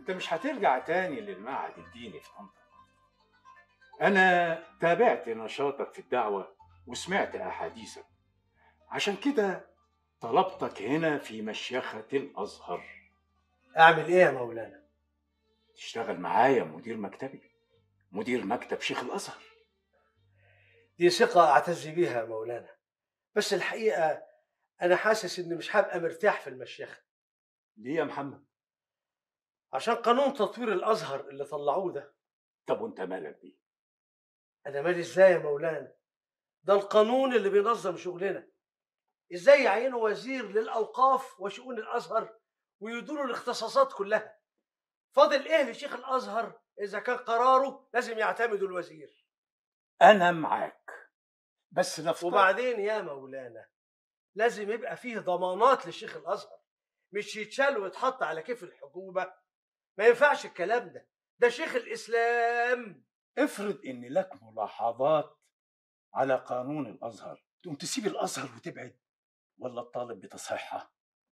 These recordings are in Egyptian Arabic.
انت مش هترجع تاني للمعهد الديني في طنطا انا تابعت نشاطك في الدعوة وسمعت احاديثك عشان كده طلبتك هنا في مشيخة الازهر اعمل ايه يا مولانا تشتغل معايا مدير مكتبي مدير مكتب شيخ الازهر دي ثقة اعتز بيها يا مولانا بس الحقيقة انا حاسس اني مش هبقى مرتاح في المشيخة ليه يا محمد عشان قانون تطوير الازهر اللي طلعوه ده طب وانت مالك بيه انا مالي ازاي يا مولانا ده القانون اللي بينظم شغلنا ازاي يعينوا وزير للاوقاف وشؤون الازهر ويدوروا الاختصاصات كلها فاضل ايه لشيخ الازهر اذا كان قراره لازم يعتمدوا الوزير انا معاك بس نفترض وبعدين يا مولانا لازم يبقى فيه ضمانات لشيخ الازهر مش يتشال ويتحط على كيف الحكومه ما ينفعش الكلام ده ده شيخ الاسلام افرض ان لك ملاحظات على قانون الازهر تقوم تسيب الازهر وتبعد ولا تطالب بتصحيحها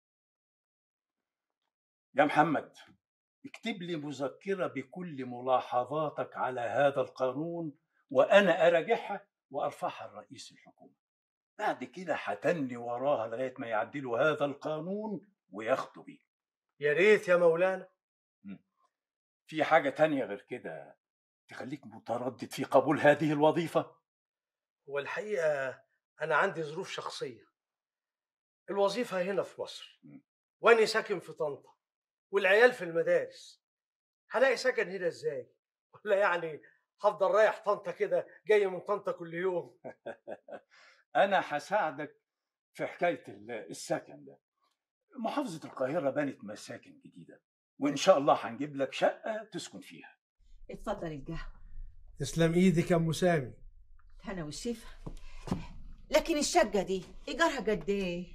يا محمد اكتب لي مذكرة بكل ملاحظاتك على هذا القانون وأنا أراجعها وأرفعها لرئيس الحكومة بعد كده هتني وراها لغاية ما يعدلوا هذا القانون وياخدوا بيه يا ريت يا مولانا في حاجة تانية غير كده تخليك متردد في قبول هذه الوظيفة والحقيقه انا عندي ظروف شخصيه الوظيفه هنا في مصر واني ساكن في طنطا والعيال في المدارس هلاقي سكن هنا ازاي ولا يعني هفضل رايح طنطا كده جاي من طنطا كل يوم أنا هساعدك في حكاية ال- السكن ده محافظة القاهرة بنت مساكن جديدة وإن شاء الله هنجيب لك شقة تسكن فيها اتفضل القهوة تسلم ايدك يا ام سامي هنا والشفا لكن الشقة دي إيجارها قد إيه؟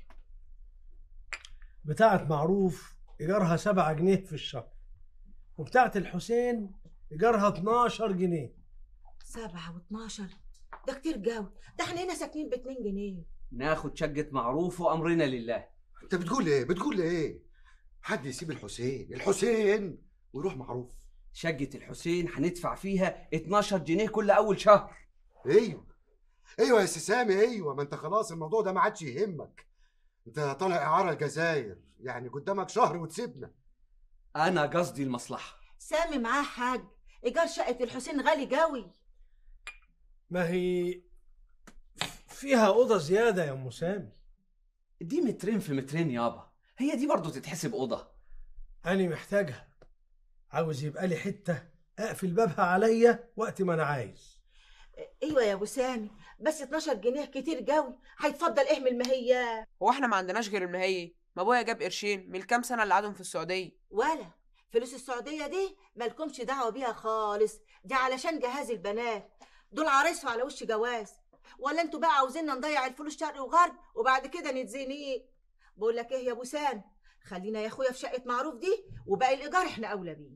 بتاعة معروف ايجارها 7 جنيه في الشهر وبتاعة الحسين ايجارها 12 جنيه سبعة واتناشر ده كتير قوي ده احنا هنا ساكنين باتنين جنيه ناخد شقة معروف وأمرنا لله انت بتقول ايه بتقول ايه حد يسيب الحسين الحسين ويروح معروف شقة الحسين هندفع فيها 12 جنيه كل أول شهر ايوه ايوه يا سي سامي ايوه ما انت خلاص الموضوع ده ما عادش يهمك انت طالع اعاره الجزائر يعني قدامك شهر وتسيبنا أنا قصدي المصلحة سامي معاه حاج إيجار شقة الحسين غالي قوي ما هي فيها اوضه زياده يا ام سامي دي مترين في مترين يابا هي دي برضو تتحسب أوضة انا محتاجها عاوز يبقى لي حته اقفل بابها عليا وقت ما انا عايز ايوه يا ابو سامي بس 12 جنيه كتير قوي هيتفضل ايه من المهيات هو احنا ما عندناش غير المهية ما ابويا جاب قرشين من الكام سنه اللي قعدهم في السعوديه ولا فلوس السعوديه دي مالكمش دعوه بيها خالص دي علشان جهاز البنات دول عرايسوا على وش جواز ولا انتوا بقى عاوزيننا نضيع الفلوس شرق وغرب وبعد كده نتزنق بقول لك ايه يا ابو سامي خلينا يا اخويا في شقه معروف دي وباقي الايجار احنا اولى بيه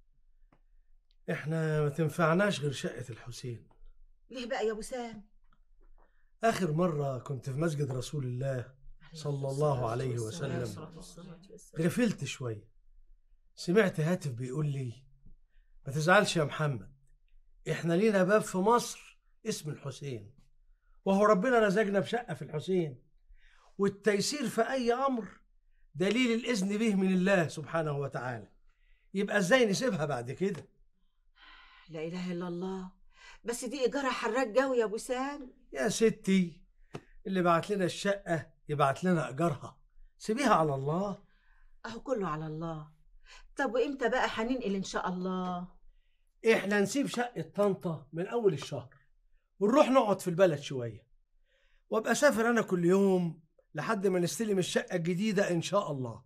احنا ما تنفعناش غير شقه الحسين ليه بقى يا ابو سامي اخر مره كنت في مسجد رسول الله صلى الله عليه وسلم غفلت شويه سمعت هاتف بيقول لي ما تزعلش يا محمد احنا لينا باب في مصر اسم الحسين وهو ربنا رزقنا بشقه في الحسين والتيسير في اي امر دليل الاذن به من الله سبحانه وتعالى يبقى ازاي نسيبها بعد كده لا اله الا الله بس دي ايجارها حراك قوي يا ابو سامي يا ستي اللي بعت لنا الشقه يبعت لنا ايجارها سيبيها على الله اهو كله على الله طب وامتى بقى هننقل ان شاء الله احنا نسيب شقه طنطا من اول الشهر ونروح نقعد في البلد شويه وابقى اسافر انا كل يوم لحد ما نستلم الشقه الجديده ان شاء الله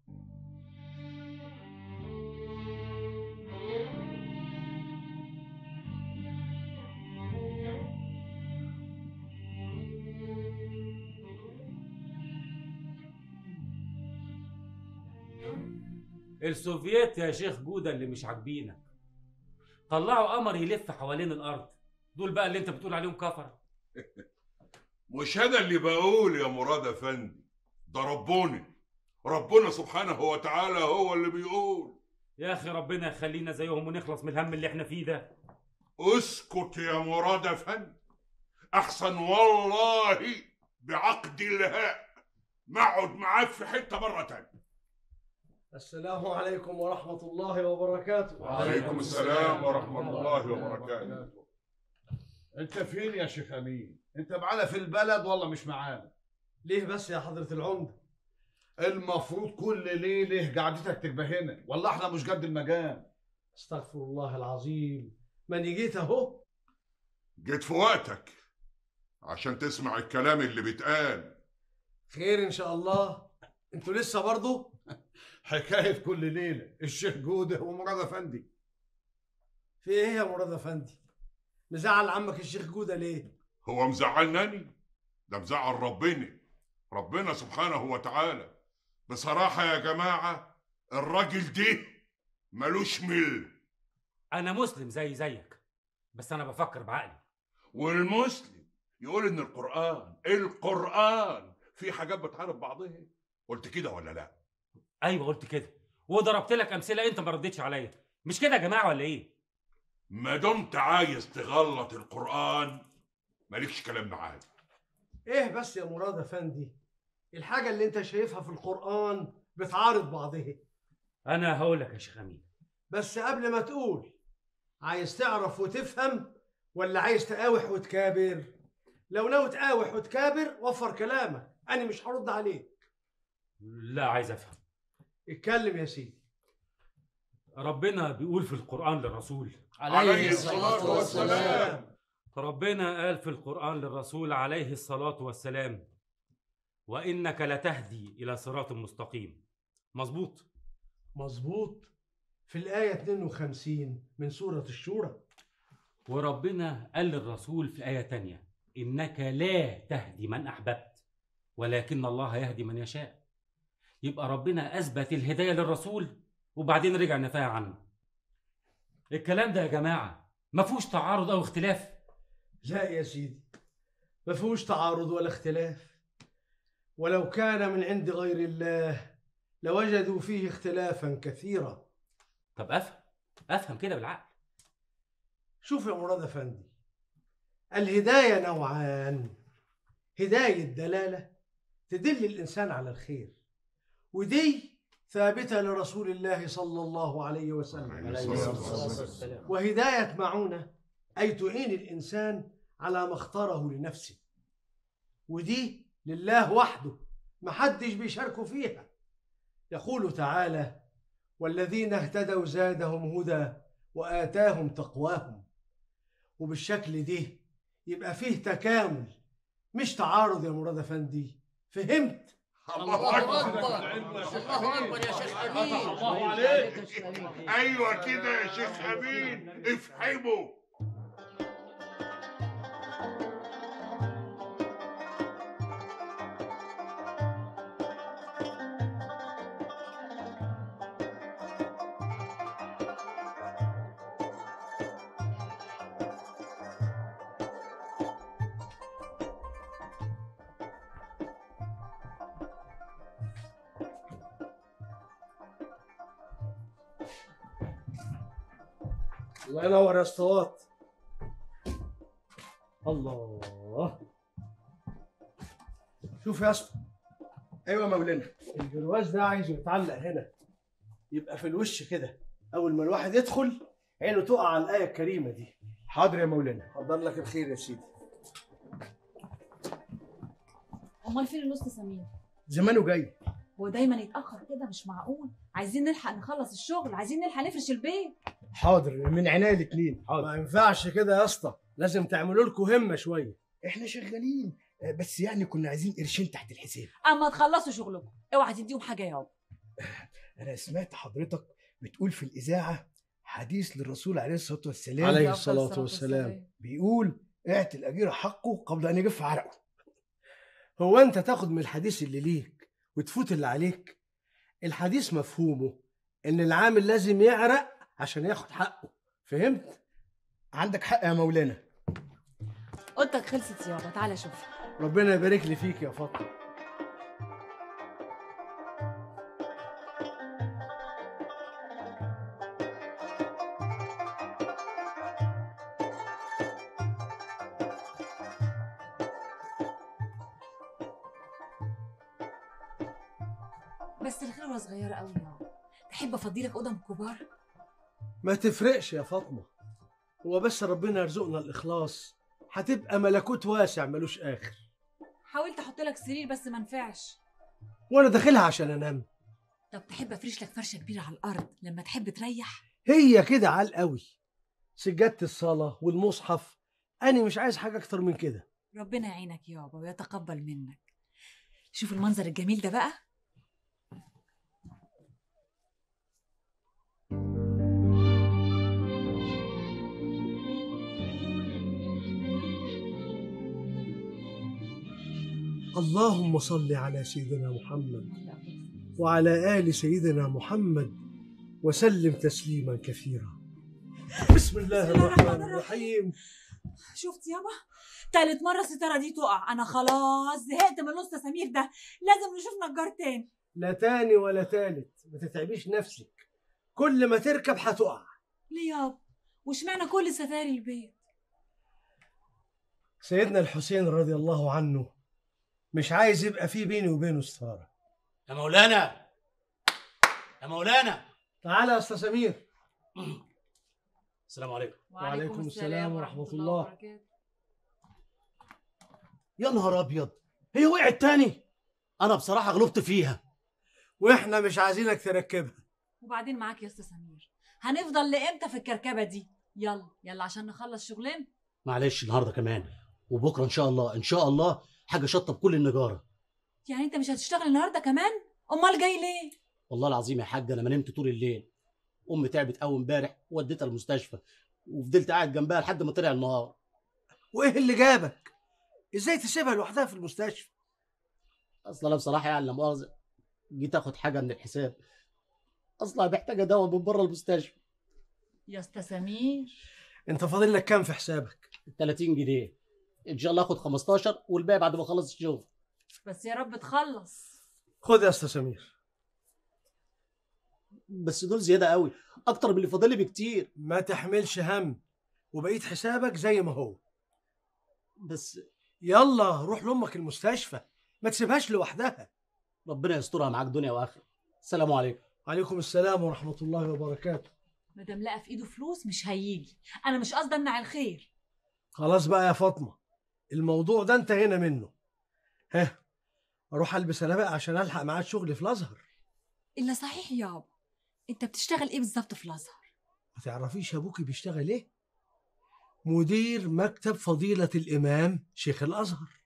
السوفييت يا شيخ جودة اللي مش عاجبينك طلعوا قمر يلف حوالين الارض دول بقى اللي انت بتقول عليهم كفره مش انا اللي بقول يا مراد افندي ده ربنا ربنا سبحانه وتعالى هو اللي بيقول يا اخي ربنا يخلينا زيهم ونخلص من الهم اللي احنا فيه ده اسكت يا مراد افندي احسن والله بعقد الهاء ما اقعد معاك في حته مره تانية السلام عليكم ورحمة الله وبركاته وعليكم السلام ورحمه الله وبركاته انت فين يا شيخ امين انت معانا في البلد ولا مش معانا ليه بس يا حضرة العمدة المفروض كل ليله قعدتك تبقى هنا ولا احنا مش قد المجال استغفر الله العظيم ماني جيت اهو جيت في وقتك عشان تسمع الكلام اللي بيتقال خير ان شاء الله انتوا لسه برضه حكايه كل ليله الشيخ جوده ومراد افندي في ايه يا مراد افندي مزعل عمك الشيخ جودة ليه هو مزعلناني ده مزعل ربنا ربنا سبحانه وتعالى بصراحة يا جماعة الراجل ده ملوش مل انا مسلم زي زيك بس انا بفكر بعقلي والمسلم يقول ان القرآن القرآن في حاجات بتعارض بعضها قلت كده ولا لا ايوه قلت كده وضربت لك امثله انت ما ردتش عليا مش كده يا جماعه ولا ايه ما دمت عايز تغلط القرآن مالكش كلام معايا ايه بس يا مراد افندي الحاجة اللي انت شايفها في القرآن بتعارض بعضها انا هقول لك يا شيخ امين بس قبل ما تقول عايز تعرف وتفهم ولا عايز تقاوح وتكابر لو ناوي تقاوح وتكابر وفر كلامك انا مش هرد عليك لا عايز افهم اتكلم يا سيدي ربنا بيقول في القران للرسول عليه الصلاة والسلام ربنا قال في القرآن للرسول عليه الصلاة والسلام وإنك لتهدي إلى صراط مستقيم مظبوط مظبوط في الآية 52 من سورة الشورى وربنا قال للرسول في آية تانية إنك لا تهدي من أحببت ولكن الله يهدي من يشاء يبقى ربنا أثبت الهداية للرسول وبعدين رجع نفاها عنه الكلام ده يا جماعة ما فيهوش تعارض أو اختلاف لا يا سيدي ما فيهوش تعارض ولا اختلاف ولو كان من عند غير الله لوجدوا فيه اختلافا كثيرا طب أفهم أفهم كده بالعقل شوف يا مراد افندي الهدايه نوعان هدايه دلاله تدل الانسان على الخير ودي ثابته لرسول الله صلى الله عليه وسلم وهدايه معونه اي تعين الانسان على ما اختاره لنفسه ودي لله وحده محدش بيشاركه فيها يقول تعالى والذين اهتدوا زادهم هدى وآتاهم تقواهم وبالشكل ده يبقى فيه تكامل مش تعارض يا مراد افندي فهمت الله أكبر الله اكبر يا شيخ امين الله عليك أيوة كده يا شيخ أمين افهموا الله ينور يا اسطوات الله شوف يا اسطى ايوه مولانا الجرواز ده عايزه يتعلق هنا يبقى في الوش كده اول ما الواحد يدخل عينه تقع على الايه الكريمه دي حاضر يا مولانا حضر لك الخير يا سيدي امال فين الوسط سمير زمانه جاي هو دايما يتاخر كده مش معقول عايزين نلحق نخلص الشغل عايزين نلحق نفرش البيت حاضر من عينيا الاثنين ما ينفعش كده يا اسطى لازم تعملوا لكم همه شويه احنا شغالين آه، بس يعني كنا عايزين قرشين تحت الحساب اما تخلصوا شغلكم اوعى تديهم حاجه يابا انا سمعت حضرتك بتقول في الاذاعه حديث للرسول عليه الصلاه والسلام عليه الصلاه والسلام بيقول اعطي الاجير حقه قبل ان يجف عرقه هو انت تاخد من الحديث اللي ليك وتفوت اللي عليك الحديث مفهومه ان العامل لازم يعرق عشان ياخد حقه فهمت عندك حق يا مولانا اوضتك خلصت يابا تعالى شوف ربنا يبارك لي فيك يا فاطمه بس الخلوة صغيرة قوي يابا تحب افضيلك اوضه من الكبار ما تفرقش يا فاطمة هو بس ربنا يرزقنا الإخلاص هتبقى ملكوت واسع ملوش آخر حاولت احط لك سرير بس ما نفعش وأنا داخلها عشان أنام طب تحب افرش لك فرشه كبيره على الارض لما تحب تريح هي كده عال قوي سجادة الصلاة والمصحف أنا مش عايز حاجة أكتر من كده ربنا يعينك يابا ويتقبل منك شوف المنظر الجميل ده بقى اللهم صل على سيدنا محمد وعلى آل سيدنا محمد وسلم تسليما كثيرا بسم الله الرحمن الرحيم شفت يابا تالت مرة الستارة دي تقع أنا خلاص زهقت من الأسطى سمير ده لازم نشوف نجار تاني لا تاني ولا تالت ما تتعبيش نفسك كل ما تركب هتقع ليه يابا واشمعنى كل ستاري البيت سيدنا الحسين رضي الله عنه مش عايز يبقى في بيني وبينه ستارة يا مولانا يا مولانا تعالى يا أستاذ سمير السلام عليكم وعليكم السلام ورحمة الله يا نهار ابيض هي وقعت تاني انا بصراحه غلبت فيها واحنا مش عايزينك تركبها وبعدين معاك يا أستاذ سمير هنفضل لإمتى في الكركبة دي يلا يلا عشان نخلص شغلنا معلش النهارده كمان وبكره ان شاء الله ان شاء الله حاجه شطه بكل النجاره يعني أنت مش هتشتغل النهاردة كمان أمال جاي ليه والله العظيم يا حاجه انا ما نمت طول الليل امي تعبت قوي امبارح وديتها المستشفى وفضلت قاعد جنبها لحد ما طلع النهار وايه اللي جابك ازاي تسيبها لوحدها في المستشفى اصل انا بصراحه يعني لا مؤاخذه جيت اخد حاجه من الحساب اصلا محتاجه دواء من بره المستشفى يا أستاذ سمير انت فاضل لك كام في حسابك 30 جنيه ان شاء الله اخد 15 والباقي بعد ما اخلص الشغل بس يا رب تخلص خد يا استاذ سمير بس دول زياده قوي اكتر من اللي فاضل لي بكتير ما تحملش هم وبقيت حسابك زي ما هو بس يلا روح لامك المستشفى ما تسيبهاش لوحدها ربنا يسترها معاك دنيا واخره السلام عليكم عليكم السلام ورحمه الله وبركاته مادام لقى في ايده فلوس مش هيجي انا مش قصدي امنع الخير خلاص بقى يا فاطمه الموضوع ده انتهينا منه ها اروح البس انا بقى عشان الحق ميعاد شغلي في الازهر الا صحيح يابا انت بتشتغل ايه بالظبط في الازهر ما تعرفيش ابوكي بيشتغل ايه مدير مكتب فضيله الامام شيخ الازهر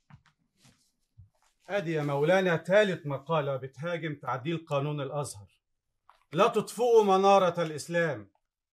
ادي يا مولانا ثالث مقالة بتهاجم تعديل قانون الازهر لا تطفئوا منارة الاسلام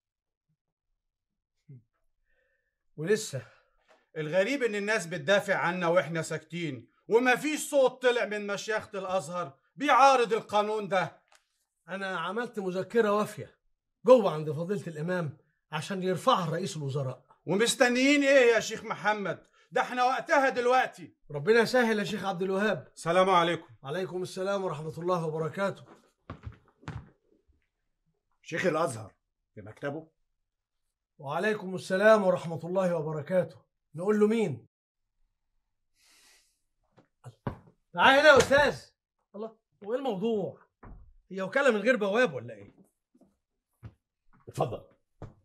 ولسه الغريب ان الناس بتدافع عنا واحنا ساكتين وما فيش صوت طلع من مشيخة الازهر بيعارض القانون ده انا عملت مذكره وافيه جوه عند فضيله الامام عشان يرفعها رئيس الوزراء ومستنيين ايه يا شيخ محمد ده احنا وقتها دلوقتي ربنا يسهل يا شيخ عبد الوهاب سلام عليكم عليكم السلام ورحمه الله وبركاته شيخ الازهر في مكتبه وعليكم السلام ورحمه الله وبركاته نقول له مين تعال هنا يا استاذ الله هو ايه الموضوع هي وكاله من غير بواب ولا ايه اتفضل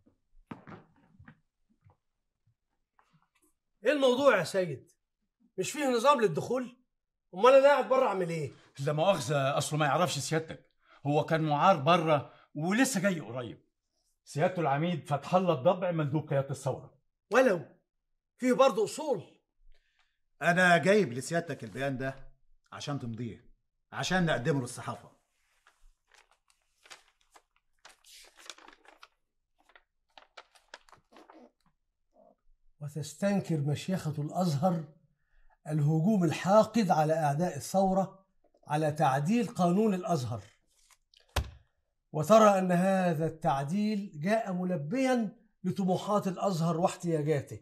ايه الموضوع يا سيد مش فيه نظام للدخول امال انا قاعد بره اعمل ايه لا مؤاخذة أصله ما يعرفش سيادتك هو كان معار بره ولسه جاي قريب سيادته العميد فتح الله الضبع مندوب قيادة الثورة ولو فيه برضه اصول انا جايب لسيادتك البيان ده عشان تمضيه عشان نقدمه للصحافه وتستنكر مشيخة الأزهر الهجوم الحاقد على أعداء الثورة على تعديل قانون الأزهر وترى أن هذا التعديل جاء ملبيا لطموحات الأزهر واحتياجاته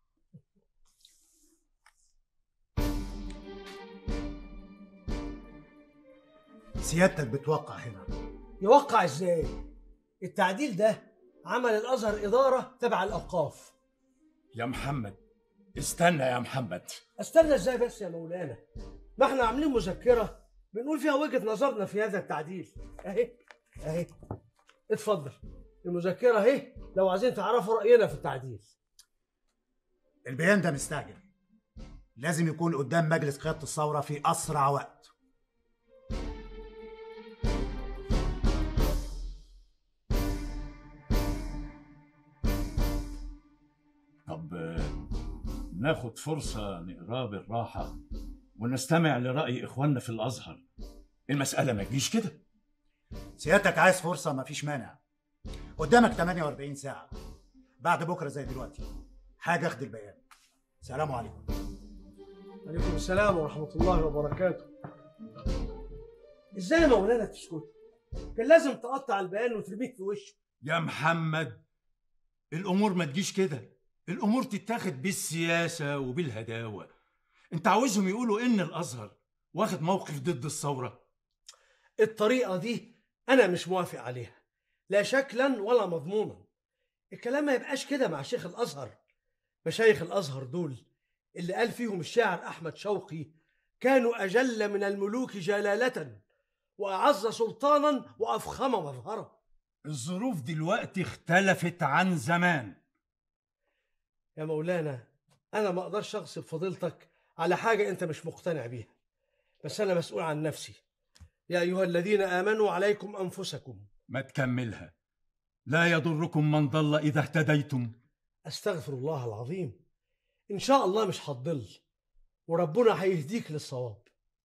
سيادتك بتوقع هنا يوقع ازاي؟ التعديل ده عمل الأزهر إدارة تبع الأوقاف يا محمد استنى يا محمد استنى ازاي بس يا مولانا ما احنا عاملين مذكرة بنقول فيها وجهة نظرنا في هذا التعديل اهي اهي اتفضل المذكرة اهي لو عايزين تعرفوا رأينا في التعديل البيان ده مستعجل لازم يكون قدام مجلس قيادة الثورة في أسرع وقت طب آه، ناخد فرصة نقراه بالراحة ونستمع لرأي إخواننا في الأزهر المسألة ما تجيش كده سيادتك عايز فرصة مفيش مانع قدامك 48 ساعة بعد بكرة زي دلوقتي حاجة اخد البيان سلام عليكم عليكم السلام ورحمة الله وبركاته ازاي يا مولانا تسكت كان لازم تقطع البيان وترميه في وشه يا محمد الأمور ما تجيش كده الأمور تتاخد بالسياسة وبالهداوة أنت عاوزهم يقولوا إن الأزهر واخد موقف ضد الثورة الطريقة دي أنا مش موافق عليها لا شكلا ولا مضمونا الكلام ما يبقاش كده مع شيخ الأزهر مشايخ الأزهر دول اللي قال فيهم الشاعر أحمد شوقي كانوا أجل من الملوك جلالة وأعز سلطانا وأفخم مظهرا الظروف دلوقتي اختلفت عن زمان يا مولانا أنا ما أقدرش أغصب فضيلتك على حاجة أنت مش مقتنع بيها بس أنا مسؤول عن نفسي يا أيها الذين آمنوا عليكم أنفسكم ما تكملها لا يضركم من ضل إذا اهتديتم أستغفر الله العظيم إن شاء الله مش هتضل وربنا هيهديك للصواب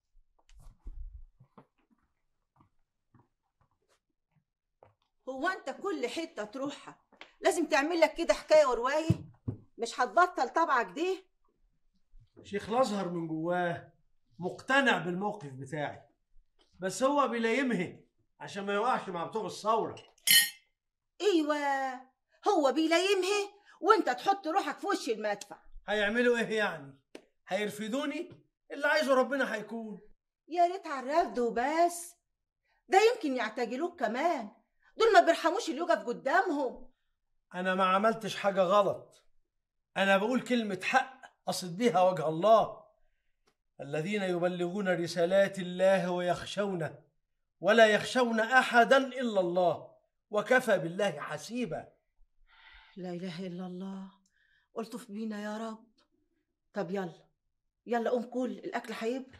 هو انت كل حته تروحها لازم تعمل لك كده حكايه وروايه مش هتبطل طبعك دي شيخ الأزهر من جواه مقتنع بالموقف بتاعي بس هو بيلايمها عشان ما يوقعش مع بتوع الثورة ايوه هو بيلايمها وانت تحط روحك في وش المدفع هيعملوا ايه يعني هيرفدوني اللي عايزه ربنا هيكون يا ريت على الرفض وبس ده يمكن يعتجلوك كمان دول ما بيرحموش اللي يقف قدامهم انا ما عملتش حاجة غلط انا بقول كلمة حق اقصد بيها وجه الله الذين يبلغون رسالات الله ويخشونه ولا يخشون احدا الا الله وكفى بالله حسيبا لا اله الا الله الطف بينا يا رب طب يلا يلا قوم كل الاكل هيبرد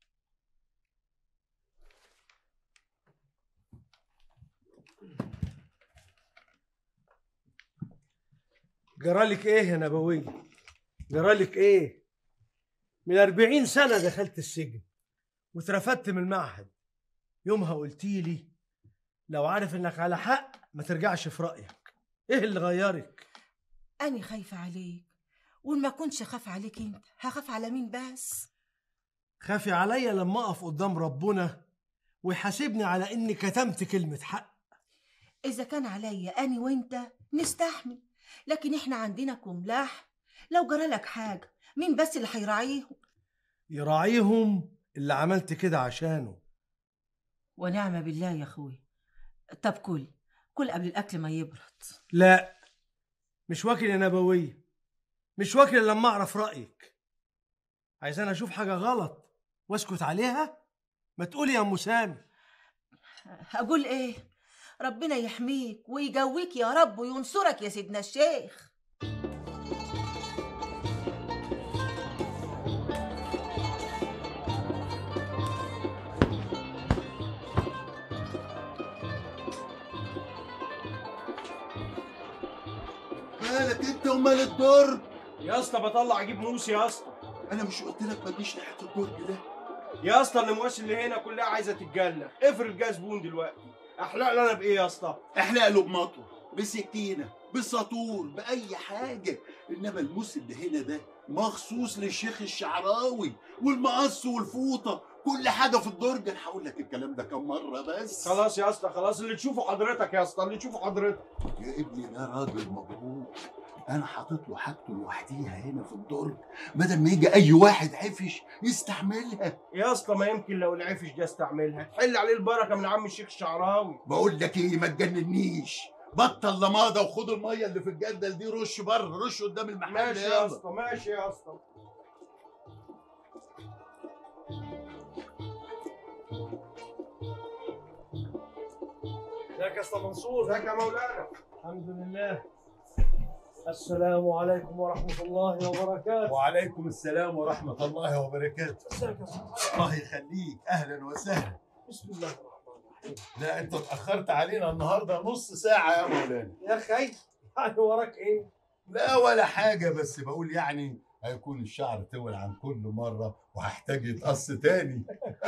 جرالك ايه يا نبوية جرالك ايه من أربعين سنة دخلت السجن واترفدت من المعهد يومها قلتي لي لو عارف انك على حق ما ترجعش في رأيك ايه اللي غيرك أنا خايفة عليك وإن ما كنتش خاف عليك أنت هخاف على مين بس خافي عليا لما اقف قدام ربنا ويحاسبني على اني كتمت كلمة حق إذا كان عليا أنا وأنت نستحمل لكن إحنا عندنا كملاح لو جرالك حاجة مين بس اللي هيراعيهم يراعيهم اللي عملت كده عشانه ونعم بالله يا أخوي طب كل كل قبل الأكل ما يبرد لا مش واكل يا نبوية مش واكل إلا لما اعرف رأيك عايزاني اشوف حاجة غلط واسكت عليها ما تقولي يا ام سامي أقول إيه ربنا يحميك ويجويك يا رب وينصرك يا سيدنا الشيخ مالك انت ومال الدرج يا اسطى بطلع اجيب موس يا اسطى انا مش قلت لك ما تجيش ناحيه الدرج ده يا اسطى النمواس اللي هنا كلها عايزه تتجلى افرض جاز بون دلوقتي احلق لي انا بايه يا اسطى احلق له بمطوه بسكينه بساطور باي حاجه انما الموس اللي هنا ده مخصوص للشيخ الشعراوي والمقص والفوطه كل حاجه في الدرج انا هقول لك الكلام ده كم مره بس خلاص يا اسطى خلاص اللي تشوفه حضرتك يا اسطى اللي تشوفه حضرتك يا ابني ده راجل مبروك انا حاطط له حاجته لوحديها هنا في الدرج بدل ما يجي اي واحد عفش يستحملها يا اسطى ما يمكن لو العفش ده استعملها تحل عليه البركه من عم الشيخ الشعراوي بقول لك ايه ما تجننيش بطل لماضه وخد الميه اللي في الجردل دي رش بره رش قدام المحل ماشي يا يلا. اسطى ماشي يا اسطى ازيك يا اسطى منصور ازيك يا مولانا الحمد لله السلام عليكم ورحمة الله وبركاته وعليكم السلام ورحمة الله وبركاته ازيك يا اسطى الله يخليك أهلا وسهلا بسم الله الرحمن الرحيم لا أنت اتأخرت علينا النهاردة نص ساعة يا مولانا يا أخي يعني وراك إيه؟ لا ولا حاجة بس بقول يعني هيكون الشعر طول عن كل مرة وهحتاج يتقص تاني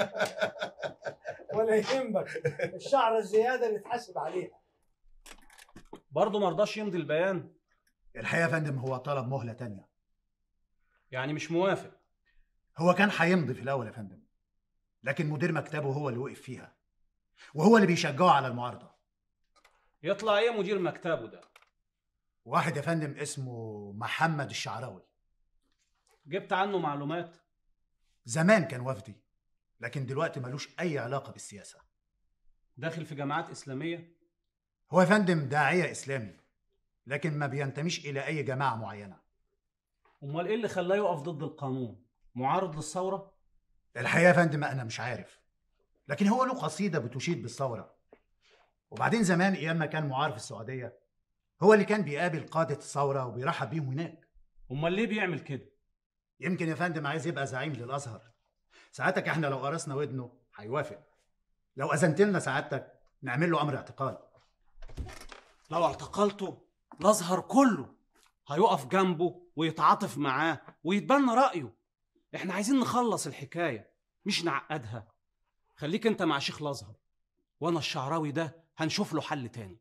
ولا يهمك الشعر الزيادة نتحاسب عليها برضه ما رضاش يمضي البيان الحقيقه يا فندم هو طلب مهله تانية يعني مش موافق هو كان هيمضي في الاول يا فندم لكن مدير مكتبه هو اللي وقف فيها وهو اللي بيشجعه على المعارضه يطلع ايه مدير مكتبه ده واحد يا فندم اسمه محمد الشعراوي جبت عنه معلومات زمان كان وفدي لكن دلوقتي ملوش اي علاقه بالسياسه داخل في جماعات اسلاميه هو يا فندم داعيه اسلامي لكن ما بينتميش الى اي جماعه معينه امال ايه اللي خلاه يقف ضد القانون معارض للثوره الحقيقه يا فندم انا مش عارف لكن هو له قصيده بتشيد بالثوره وبعدين زمان ايام ما كان معار في السعوديه هو اللي كان بيقابل قاده الثوره وبيرحب بيهم هناك امال ليه بيعمل كده يمكن يا فندم عايز يبقى زعيم للازهر ساعتك احنا لو قرصنا ودنه هيوافق لو اذنت لنا سعادتك نعمل له امر اعتقال لو اعتقلته الازهر كله هيقف جنبه ويتعاطف معاه ويتبنى رايه احنا عايزين نخلص الحكايه مش نعقدها خليك انت مع شيخ الازهر وانا الشعراوي ده هنشوف له حل تاني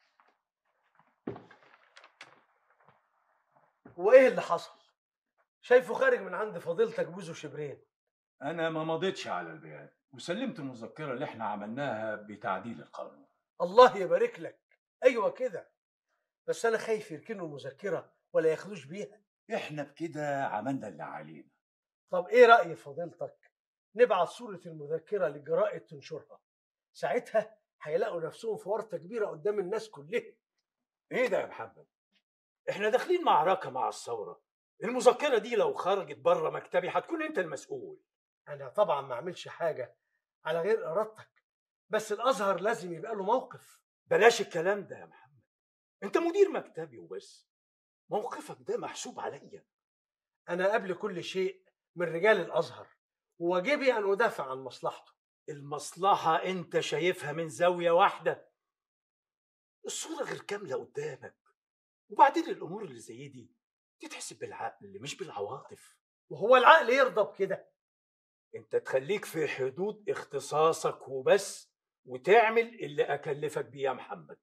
وإيه اللي حصل؟ شايفه خارج من عند فضيلتك بوزو شبرين انا ما مضيتش على البيان وسلمت المذكره اللي احنا عملناها بتعديل القانون الله يبارك لك أيوة كده بس أنا خايف يركنوا المذكرة ولا ياخدوش بيها احنا بكده عملنا اللي علينا طب إيه رأي فضيلتك؟ نبعت صورة المذكرة للجرائد تنشرها ساعتها هيلاقوا نفسهم في ورطة كبيرة قدام الناس كلها ايه ده يا محمد احنا داخلين معركه مع الثوره المذكره دي لو خرجت بره مكتبي هتكون انت المسؤول أنا طبعا ما أعملش حاجة على غير إرادتك بس الأزهر لازم يبقى له موقف بلاش الكلام ده يا محمد انت مدير مكتبي وبس موقفك ده محسوب عليا أنا قبل كل شيء من رجال الأزهر وواجبي أن أدافع عن مصلحته المصلحه انت شايفها من زاويه واحده الصوره غير كامله قدامك وبعدين الامور اللي زي دي تتحسب بالعقل مش بالعواطف وهو العقل يرضى بكده انت تخليك في حدود اختصاصك وبس وتعمل اللي اكلفك بيه يا محمد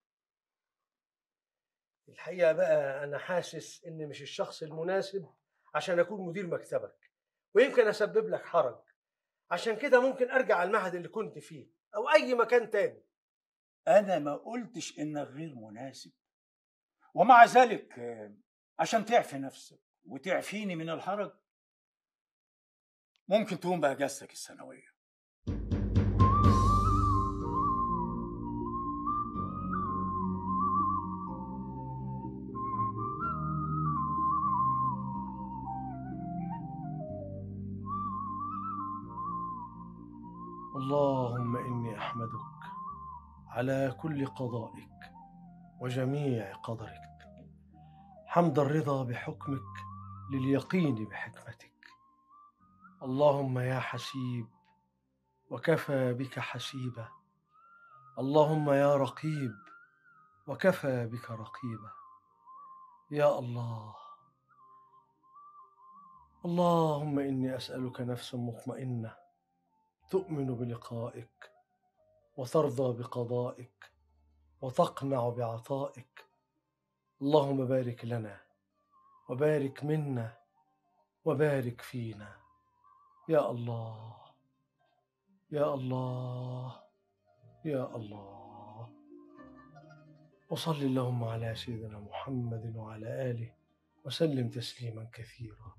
الحقيقة بقى أنا حاسس إني مش الشخص المناسب عشان أكون مدير مكتبك ويمكن أسبب لك حرج عشان كده ممكن أرجع المعهد اللي كنت فيه أو أي مكان تاني انا ما قلتش انك غير مناسب ومع ذلك آه، عشان تعفي نفسك وتعفيني من الحرج ممكن تقوم باجازتك السنويه اللهم إني أحمدك على كل قضائك وجميع قدرك حمد الرضا بحكمك لليقين بحكمتك اللهم يا حسيب وكفى بك حسيبا اللهم يا رقيب وكفى بك رقيبا يا الله اللهم اني اسالك نفسا مطمئنه تؤمن بلقائك وترضى بقضائك وتقنع بعطائك اللهم بارك لنا وبارك منا وبارك فينا يا الله يا الله يا الله وصل اللهم على سيدنا محمد وعلى اله وسلم تسليما كثيرا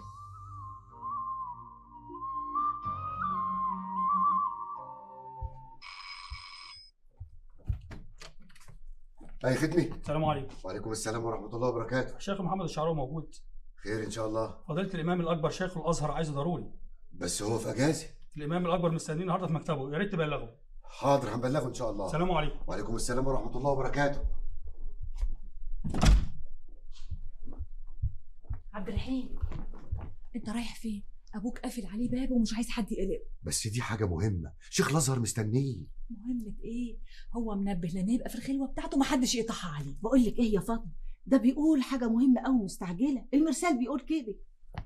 اي خدمي السلام عليكم وعليكم السلام ورحمه الله وبركاته الشيخ محمد الشعراوي موجود خير ان شاء الله فضيلة الإمام الأكبر شيخ الأزهر عايزه ضروري بس هو في اجازه الإمام الأكبر مستنيه النهارده في مكتبه يا ريت تبلغه حاضر هنبلغه ان شاء الله السلام عليكم وعليكم السلام ورحمه الله وبركاته عبد الرحيم انت رايح فين ابوك قافل عليه باب ومش عايز حد يقلقه بس دي حاجه مهمه شيخ الازهر مستنيه مهمة ايه هو منبه لما يبقى في الخلوه بتاعته محدش يقطعها عليه بقول لك ايه يا فاطمه ده بيقول حاجه مهمه قوي مستعجله المرسال بيقول كده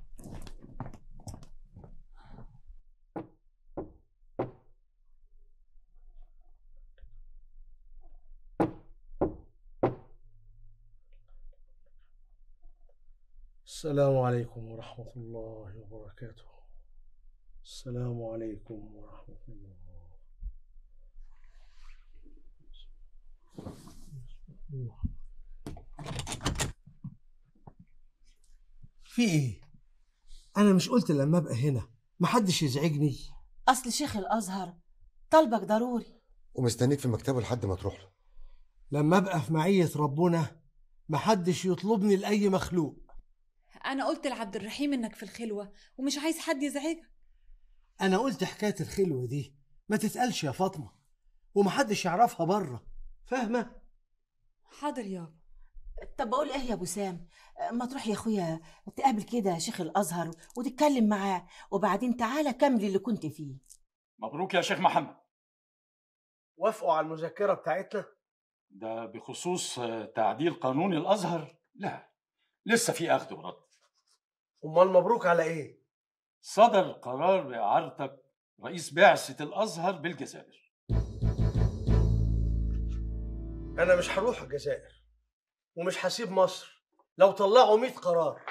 السلام عليكم ورحمة الله وبركاته السلام عليكم ورحمة الله في ايه؟ أنا مش قلت لما أبقى هنا محدش يزعجني اصل شيخ الازهر طلبك ضروري ومستنيك في مكتبه لحد ما تروح له لما أبقى في معية ربنا محدش يطلبني لأي مخلوق انا قلت لعبد الرحيم انك في الخلوه ومش عايز حد يزعجك أنا قلت حكاية الخلوة دي ما تتقالش يا فاطمة ومحدش يعرفها بره فاهمة؟ حاضر يابا طب بقول ايه يا ابو سام ما تروح يا اخويا تقابل كده شيخ الازهر وتتكلم معاه وبعدين تعالى كمل اللي كنت فيه مبروك يا شيخ محمد وافقوا على المذكرة بتاعتنا ده بخصوص آه، تعديل قانون الازهر لا لسه في اخذ ورد أمال مبروك على إيه؟ صدر قرار باعارتك رئيس بعثه الازهر بالجزائر أنا مش هروح الجزائر ومش هسيب مصر لو طلعوا 100 قرار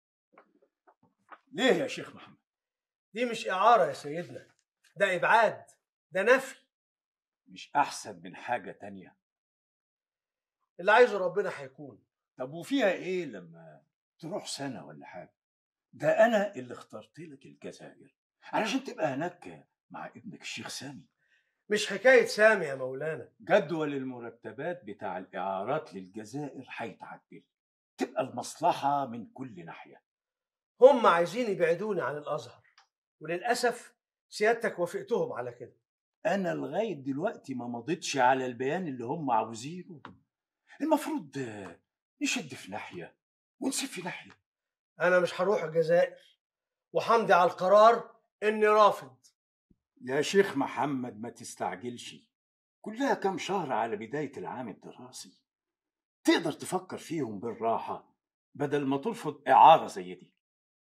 ليه يا شيخ محمد؟ دي مش إعارة يا سيدنا ده إبعاد ده نفي مش احسن من حاجه تانية اللي عايزه ربنا هيكون طب وفيها ايه لما تروح سنه ولا حاجه ده انا اللي اخترت لك الجزائر علشان تبقى هناك مع ابنك الشيخ سامي مش حكاية سامي يا مولانا جدول المرتبات بتاع الاعارات للجزائر هيتعدل تبقى المصلحه من كل ناحيه هم عايزين يبعدوني عن الأزهر وللأسف سيادتك وافقتهم على كده انا لغايه دلوقتي ما مضيتش على البيان اللي هم عاوزينه المفروض آه، نشد في ناحيه ونسيب في ناحيه أنا مش هروح الجزائر وحمدي على القرار إني رافض يا شيخ محمد ما تستعجلش كلها كام شهر على بداية العام الدراسي تقدر تفكر فيهم بالراحة بدل ما ترفض إعارة زي دي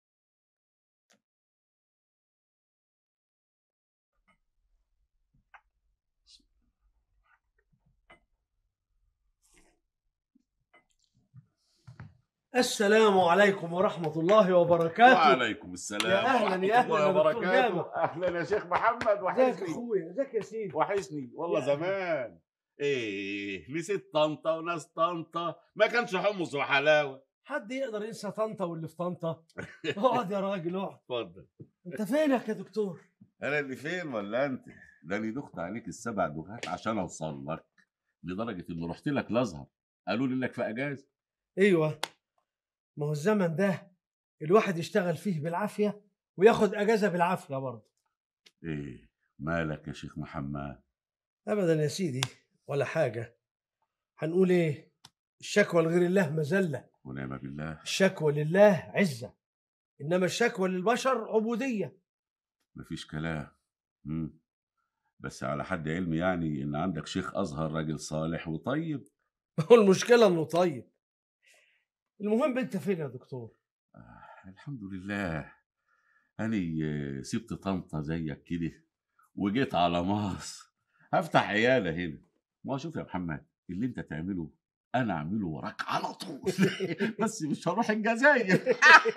السلام عليكم ورحمة الله وبركاته وعليكم السلام يا أهلا ورحمة يا الله أهلا يا دكتور وبركاته. جابر. اهلا يا شيخ محمد ازيك وحشني يا أخويا ازيك يا سيدي وحشني والله يا زمان ايه نسيت طنطا وناس طنطا ما كانش حمص وحلاوه حد يقدر ينسى طنطا واللي في طنطا اقعد يا راجل اقعد اتفضل انت فينك يا دكتور انا اللي فين ولا انت ده انا دخت عليك السبع دخات عشان اوصل لك لدرجه اني رحت لك الازهر قالوا لي انك في اجازه ايوه ما هو الزمن ده الواحد يشتغل فيه بالعافية وياخد أجازة بالعافية برضه ايه مالك يا شيخ محمد أبدا يا سيدي ولا حاجة هنقول إيه الشكوى لغير الله مذلة ونعم بالله الشكوى لله عزة إنما الشكوى للبشر عبودية مفيش كلام مم. بس على حد علمي يعني ان عندك شيخ ازهر راجل صالح وطيب هو المشكلة إنه طيب المهم أنت فين يا دكتور الحمد لله أني آه، سبت طنطا زيك كده وجيت على مصر هفتح عيالة هنا ما شوف يا محمد اللي انت تعمله انا اعمله وراك على طول بس مش هروح الجزائر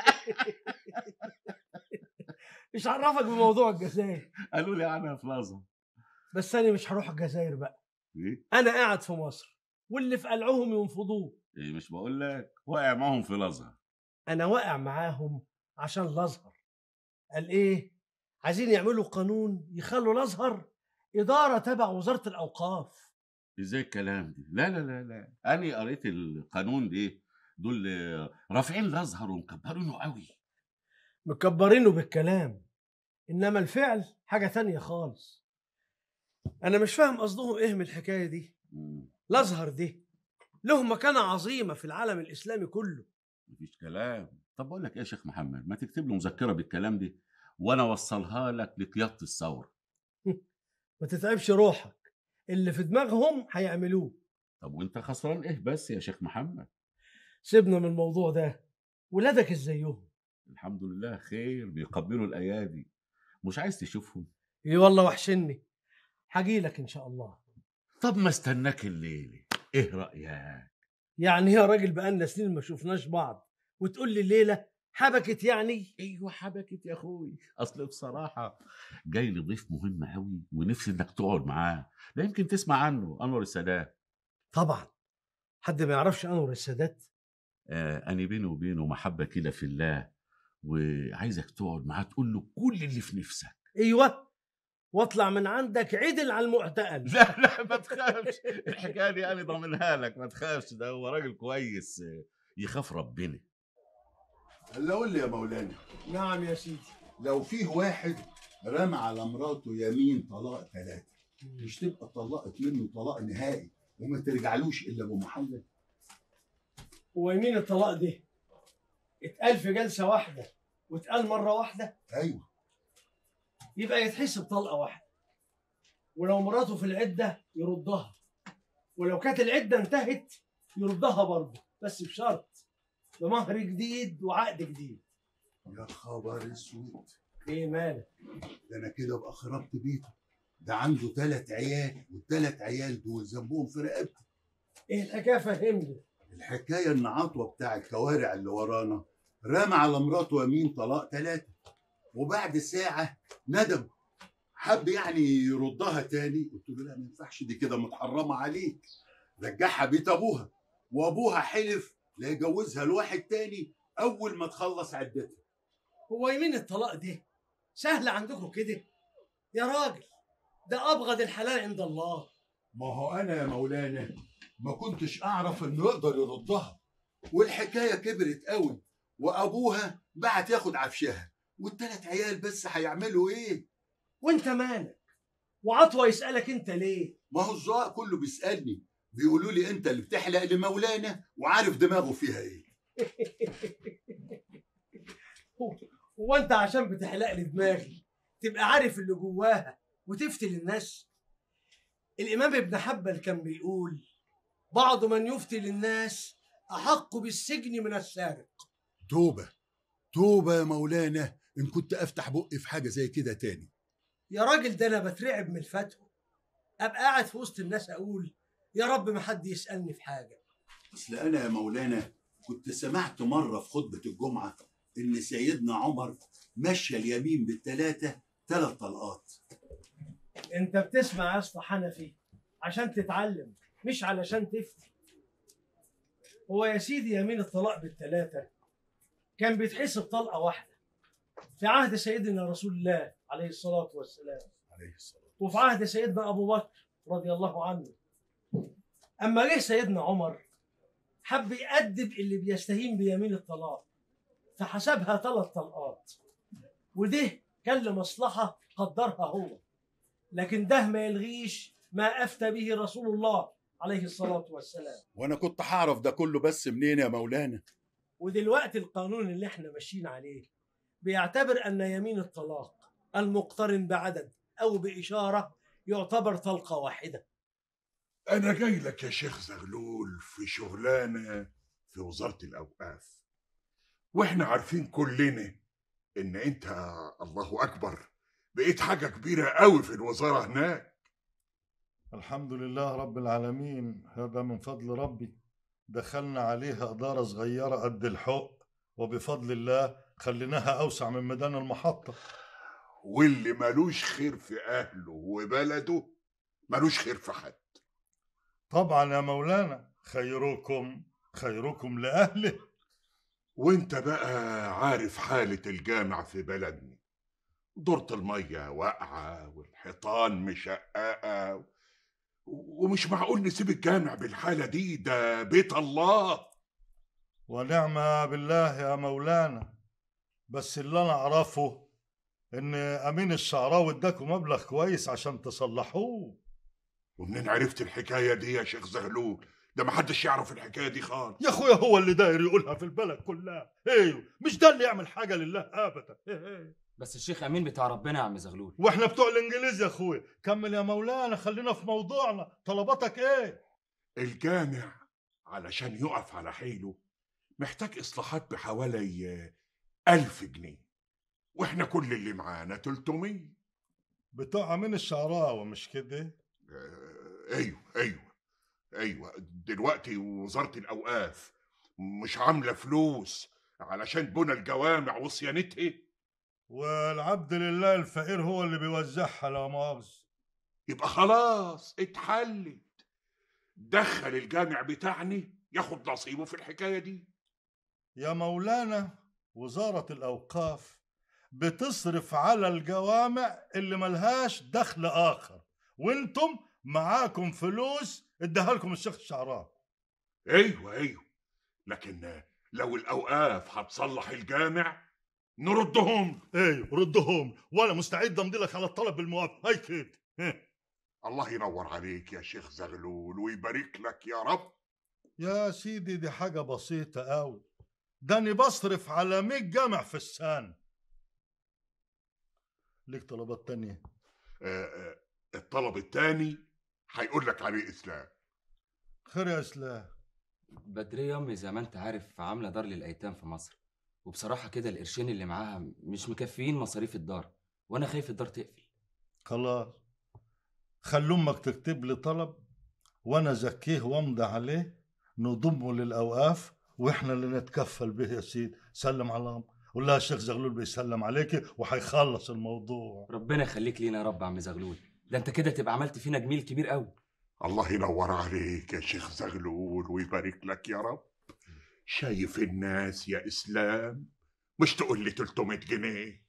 مش عرفك بموضوع الجزائر قالوا لي انا في الازهر بس أنا مش هروح الجزائر بقى ايه أنا قاعد في مصر واللي في قلعهم ينفضوه ايه مش بقول لك واقع معاهم في الازهر أنا واقع معاهم عشان الأزهر قال إيه عايزين يعملوا قانون يخلوا الأزهر إدارة تبع وزارة الأوقاف ازاي الكلام ده لا لا لا لا انا قريت القانون ده دول آه، رافعين الازهر ومكبرينه قوي مكبرينه بالكلام إنما الفعل حاجة تانية خالص انا مش فاهم قصدهم ايه من الحكايه دي الازهر دي له مكانه عظيمه في العالم الاسلامي كله مفيش كلام طب بقول لك ايه يا شيخ محمد ما تكتب له مذكره بالكلام دي وانا اوصلها لك لقياده الثوره ما تتعبش روحك اللي في دماغهم هيعملوه طب وانت خسران ايه بس يا شيخ محمد سيبنا من الموضوع ده ولادك ازيهم الحمد لله خير بيقبلوا الايادي مش عايز تشوفهم ايه والله وحشني هجيلك ان شاء الله طب ما استناك الليله ايه رايك يعني يا راجل بقالنا سنين ما شفناش بعض وتقول لي الليله حبكت يعني ايوه حبكت يا اخوي اصل بصراحه جاي لي ضيف مهم قوي ونفسي انك تقعد معاه لا يمكن تسمع عنه انور السادات طبعا حد ما يعرفش انور السادات آه انا بيني وبينه محبه كده في الله وعايزك تقعد معاه تقول له كل اللي في نفسك ايوه واطلع من عندك عدل على المعتقل لا لا ما تخافش الحكايه دي انا ضامنها لك ما تخافش ده هو راجل كويس آه، يخاف ربنا هلا قول لي يا مولانا نعم يا سيدي لو فيه واحد رمى على مراته يمين طلاق ثلاثة مش تبقى طلقت منه طلاق نهائي وما ترجعلوش الا بمحلل هو يمين الطلاق دي اتقال في جلسه واحده واتقال مره واحده ايوه يبقى يتحسب طلقه واحده ولو مراته في العده يردها ولو كانت العده انتهت يردها برضه بس بشرط بمهر جديد وعقد جديد يا خبر اسود ايه مالك ده انا كده ابقى خربت بيته ده عنده ثلاث عيال والثلاث عيال دول ذنبهم في رقبتي ايه الحكايه فهمني الحكايه ان عطوه بتاع الكوارع اللي ورانا رمى على مراته يمين طلاق ثلاثه وبعد ساعه ندم حب يعني يردها تاني قلت له لا ما ينفعش دي كده متحرمه عليك رجعها بيت ابوها وابوها حلف لا يجوزها لواحد تاني اول ما تخلص عدتها هو يمين الطلاق دي سهل عندكم كده يا راجل ده ابغض الحلال عند الله ما هو انا يا مولانا ما كنتش اعرف انه يقدر يردها والحكايه كبرت قوي وابوها بعت ياخد عفشها والتلات عيال بس هيعملوا ايه وانت مالك وعطوه يسالك انت ليه ما هو الزواق كله بيسالني بيقولوا لي انت اللي بتحلق لمولانا وعارف دماغه فيها ايه هو انت عشان بتحلق لي دماغي تبقى عارف اللي جواها وتفتي للناس الامام ابن حنبل كان بيقول بعض من يفتي للناس احق بالسجن من السارق توبه توبه يا مولانا ان كنت افتح بقي في حاجه زي كده تاني يا راجل ده انا بترعب من الفتوى ابقى قاعد في وسط الناس اقول يا رب ما حد يسالني في حاجه اصل انا يا مولانا كنت سمعت مره في خطبه الجمعه ان سيدنا عمر مشى اليمين بالثلاثه ثلاث طلقات انت بتسمع يا اسطى حنفي عشان تتعلم مش علشان تفتي هو يا سيدي يمين الطلاق بالثلاثه كان بيتحسب طلقه واحده في عهد سيدنا رسول الله عليه الصلاه والسلام عليه الصلاه وفي عهد سيدنا ابو بكر رضي الله عنه اما جه سيدنا عمر حب يأدب اللي بيستهين بيمين الطلاق فحسبها ثلاث طلقات وده كان لمصلحه قدرها هو لكن ده ما يلغيش ما افتى به رسول الله عليه الصلاه والسلام وانا كنت هعرف ده كله بس منين يا مولانا ودلوقتي القانون اللي احنا ماشيين عليه بيعتبر ان يمين الطلاق المقترن بعدد او باشاره يعتبر طلقه واحده أنا جاي لك يا شيخ زغلول في شغلانة في وزارة الأوقاف وإحنا عارفين كلنا إن أنت الله أكبر بقيت حاجة كبيرة قوي في الوزارة هناك الحمد لله رب العالمين هذا من فضل ربي دخلنا عليها إدارة صغيرة قد الحق وبفضل الله خليناها أوسع من ميدان المحطة واللي ملوش خير في أهله وبلده ملوش خير في حد طبعا يا مولانا خيركم خيركم لأهله وانت بقى عارف حالة الجامع في بلدنا دورة المية واقعة والحيطان مشققة و- ومش معقول نسيب الجامع بالحالة دي ده بيت الله ونعم بالله يا مولانا بس اللي أنا أعرفه ان امين الشعراوي اداكم مبلغ كويس عشان تصلحوه ومنين عرفت الحكايه دي يا شيخ زغلول ده محدش يعرف الحكايه دي خالص يا اخويا هو اللي داير يقولها في البلد كلها ايوه مش ده اللي يعمل حاجه لله ابدا إيه إيه. بس الشيخ امين بتاع ربنا يا عم زغلول واحنا بتوع الانجليز يا اخويا كمل يا مولانا خلينا في موضوعنا طلباتك ايه الجامع علشان يقف على حيله محتاج اصلاحات بحوالي آه، ألف جنيه واحنا كل اللي معانا 300 بتوع امين الشعراوي مش كده ايوه ايوه ايوه دلوقتي وزاره الاوقاف مش عامله فلوس علشان بنى الجوامع وصيانتها والعبد لله الفقير هو اللي بيوزعها لا مؤاخذه يبقى خلاص اتحلت دخل الجامع بتاعنا ياخد نصيبه في الحكايه دي يا مولانا وزاره الاوقاف بتصرف على الجوامع اللي ملهاش دخل اخر وانتم معاكم فلوس اداها لكم الشيخ الشعراوي ايوه ايوه لكن لو الاوقاف هتصلح الجامع نردهم ايوه ردهم وانا مستعد امضي لك على الطلب بالموافقه هاي كده إيه. الله ينور عليك يا شيخ زغلول ويبارك لك يا رب يا سيدي دي حاجه بسيطه قوي ده انا بصرف على 100 جامع في السنه ليك طلبات تانية آه، آه، الطلب التاني هيقول لك عليه اسلام خير يا اسلام بدرية امي زي ما انت عارف عامله دار للايتام في مصر وبصراحه كده القرشين اللي معاها مش مكفيين مصاريف الدار وانا خايف الدار تقفل خلاص خلي امك تكتب لي طلب وانا ازكيه وامضي عليه نضمه للاوقاف واحنا اللي نتكفل به يا سيدي سلم على امك قول لها الشيخ زغلول بيسلم عليكي وهيخلص الموضوع ربنا يخليك لينا يا رب يا عم زغلول ده انت كده تبقى عملت فينا جميل كبير قوي الله ينور عليك يا شيخ زغلول ويبارك لك يا رب شايف الناس يا اسلام مش تقول لي 300 جنيه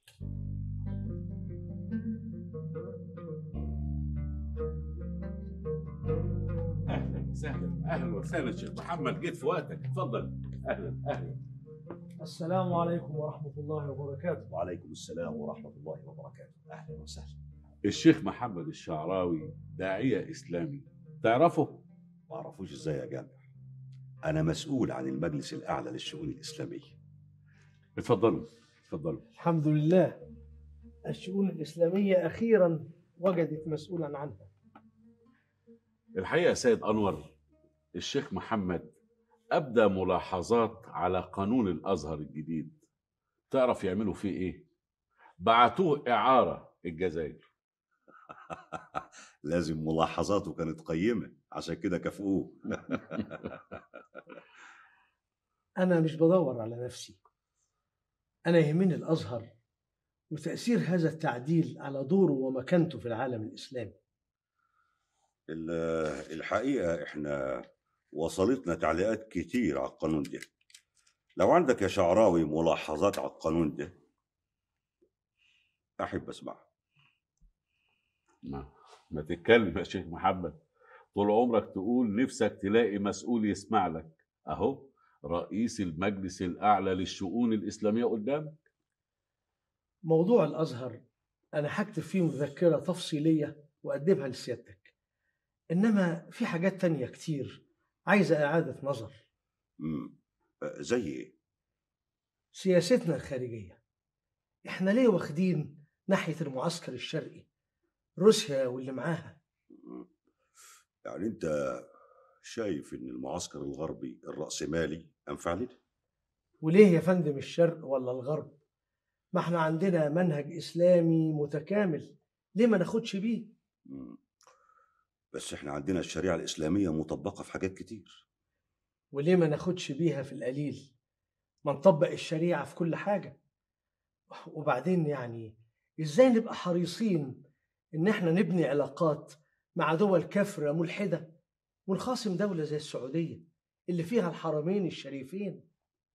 اهلا وسهلا اهلا وسهلا شيخ محمد جيت في وقتك اتفضل اهلا اهلا السلام عليكم ورحمة الله وبركاته وعليكم السلام ورحمة الله وبركاته أهلا وسهلا الشيخ محمد الشعراوي داعية إسلامي تعرفه؟ ما أعرفوش إزاي يا جامع أنا مسؤول عن المجلس الأعلى للشؤون الإسلامية اتفضلوا اتفضلوا الحمد لله الشؤون الإسلامية أخيرا وجدت مسؤولا عنها الحقيقة يا سيد أنور الشيخ محمد أبدى ملاحظات على قانون الأزهر الجديد تعرف يعملوا فيه إيه؟ بعتوه إعارة الجزائر لازم ملاحظاته كانت قيمة عشان كده كافئوه أنا مش بدور على نفسي أنا يهمني الأزهر وتأثير هذا التعديل على دوره ومكانته في العالم الإسلامي ال- الحقيقة إحنا وصلتنا تعليقات كتير على القانون ده لو عندك يا شعراوي ملاحظات على القانون ده أحب أسمعها ما, ما تتكلم يا شيخ محمد طول عمرك تقول نفسك تلاقي مسؤول يسمع لك أهو رئيس المجلس الأعلى للشؤون الإسلامية قدامك موضوع الأزهر أنا هكتب فيه مذكرة تفصيلية وأقدمها لسيادتك إنما في حاجات تانية كتير عايزة إعادة نظر مم. آه، زي إيه؟ سياستنا الخارجية إحنا ليه واخدين ناحية المعسكر الشرقي روسيا واللي معاها يعني أنت شايف إن المعسكر الغربي الرأسمالي أنفع لنا؟ وليه يا فندم الشرق ولا الغرب ما احنا عندنا منهج إسلامي متكامل ليه ما ناخدش بيه مم. بس إحنا عندنا الشريعة الإسلامية مطبقة في حاجات كتير وليه ما ناخدش بيها في القليل ما نطبق الشريعة في كل حاجة وبعدين يعني ازاي نبقى حريصين ان احنا نبني علاقات مع دول كافرة ملحدة ونخاصم دولة زي السعودية اللي فيها الحرمين الشريفين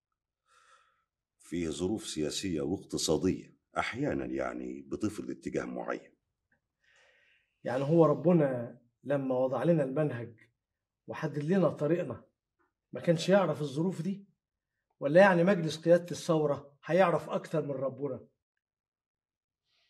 فيه ظروف سياسية واقتصادية أحيانا يعني بتفرض اتجاه معين يعني هو ربنا لما وضع لنا المنهج وحدد لنا طريقنا ما كانش يعرف الظروف دي ولا يعني مجلس قيادة الثورة هيعرف أكتر من ربنا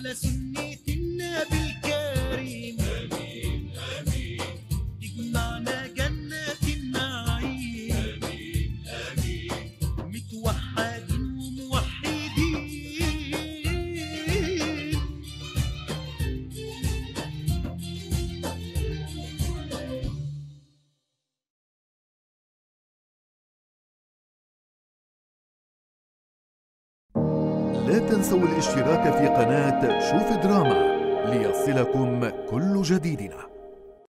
على سنة النبي الكريم آمين آمين تجمعنا جنة النعيم آمين آمين متوحدين وموحدين لا تنسوا الاشتراك في قناة شوف دراما ليصلكم كل جديدنا